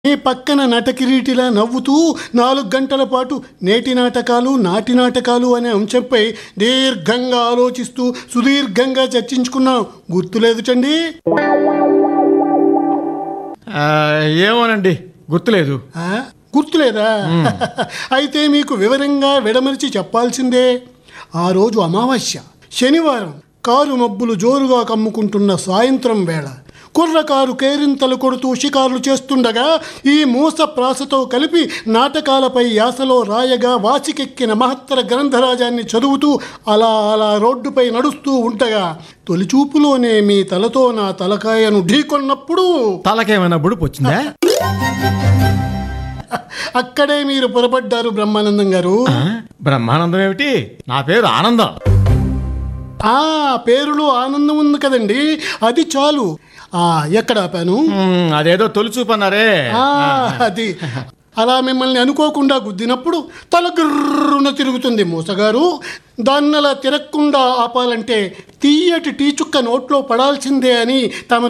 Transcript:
మీ పక్కన నటకిరీటిలా నవ్వుతూ నాలుగు గంటల పాటు నేటి నాటకాలు నాటి నాటకాలు అనే అంశంపై దీర్ఘంగా ఆలోచిస్తూ సుదీర్ఘంగా చర్చించుకున్నాం గుర్తులేదుటండి ఆ, ఏమోనండి గుర్తులేదు ఆ? గుర్తులేదా అయితే మీకు వివరంగా విడమరిచి చెప్పాల్సిందే ఆ రోజు అమావాస్య శనివారం కారు మబ్బులు జోరుగా కమ్ముకుంటున్న సాయంత్రం వేళ కుర్రకారు కేరింతలు కొడుతూ షికారులు చేస్తుండగా ఈ మూస ప్రాసతో కలిపి నాటకాలపై యాసలో రాయగా వాసికెక్కిన మహత్తర గ్రంథరాజాన్ని చదువుతూ అలా అలా రోడ్డుపై నడుస్తూ ఉండగా తొలిచూపులోనే మీ తలతో నా తలకాయను ఢీకొన్నప్పుడు తలకేమైనా బుడుపు వచ్చిందా అక్కడే మీరు పొరపడ్డారు బ్రహ్మానందం గారు ఆ, బ్రహ్మానందం ఏమిటి నా పేరు ఆనందం ఆ పేరులో ఆనందం ఉంది కదండి అది చాలు ఆ ఎక్కడ ఆపాను మ్, అదేదో తొలిచూపన్నారే ఆ, అది అలా మిమ్మల్ని అనుకోకుండా గుద్దినప్పుడు తల గుర్రున తిరుగుతుంది మూసగారు దాన్ని అలా తిరగకుండా ఆపాలంటే తీయటి టీ చుక్క నోట్లో పడాల్సిందే అని తమ